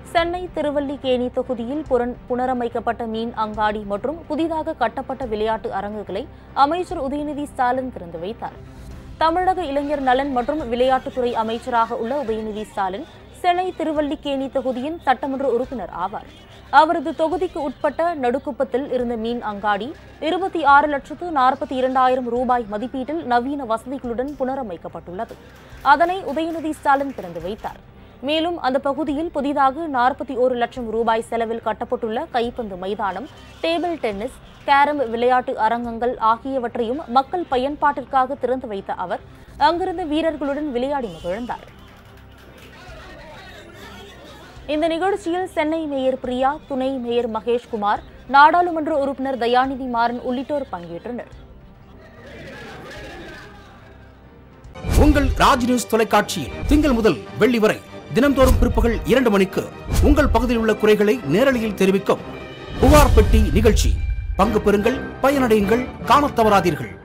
சென்னை திருவல்லிக்கேணி தொகுதியில் புறன் புனரமைக்கப்பட்ட மீன் அங்காடி மற்றும் புதிதாக கட்டப்பட்ட விளையாட்டு அரங்குகளை அமைச்சர் உதயநிதி ஸ்டாலின் திறந்து வைத்தார் தமிழக இளைஞர் நலன் மற்றும் விளையாட்டுத்துறை அமைச்சராக உள்ள உதயநிதி ஸ்டாலின் சென்னை திருவல்லிக்கேணி தொகுதியின் சட்டமன்ற உறுப்பினர் ஆவார் அவரது தொகுதிக்கு உட்பட்ட நடுக்குப்பத்தில் இருந்த மீன் அங்காடி இருபத்தி ஆறு லட்சத்து நாற்பத்தி இரண்டாயிரம் ரூபாய் மதிப்பீட்டில் நவீன வசதிகளுடன் புனரமைக்கப்பட்டுள்ளது அதனை உதயநிதி ஸ்டாலின் திறந்து வைத்தார் மேலும் அந்த பகுதியில் புதிதாக நாற்பத்தி ஒரு லட்சம் ரூபாய் செலவில் கட்டப்பட்டுள்ள கைப்பந்து மைதானம் டேபிள் டென்னிஸ் கேரம் விளையாட்டு அரங்கங்கள் ஆகியவற்றையும் மக்கள் பயன்பாட்டிற்காக திறந்து வைத்த அவர் அங்கிருந்த வீரர்களுடன் விளையாடி மகிழ்ந்தார் இந்த நிகழ்ச்சியில் சென்னை மேயர் பிரியா துணை மேயர் மகேஷ்குமார் நாடாளுமன்ற உறுப்பினர் தயாநிதி மாறன் உள்ளிட்டோர் பங்கேற்றனர் உங்கள் ராஜ் நியூஸ் தொலைக்காட்சியில் திங்கள் முதல் வெள்ளி வரை தினம்தோறும் பிற்பகல் இரண்டு மணிக்கு உங்கள் பகுதியில் உள்ள குறைகளை நேரலையில் தெரிவிக்கும் புகார் பெட்டி நிகழ்ச்சி பங்கு பெறுங்கள் பயனடையுங்கள் காணத் தவறாதீர்கள்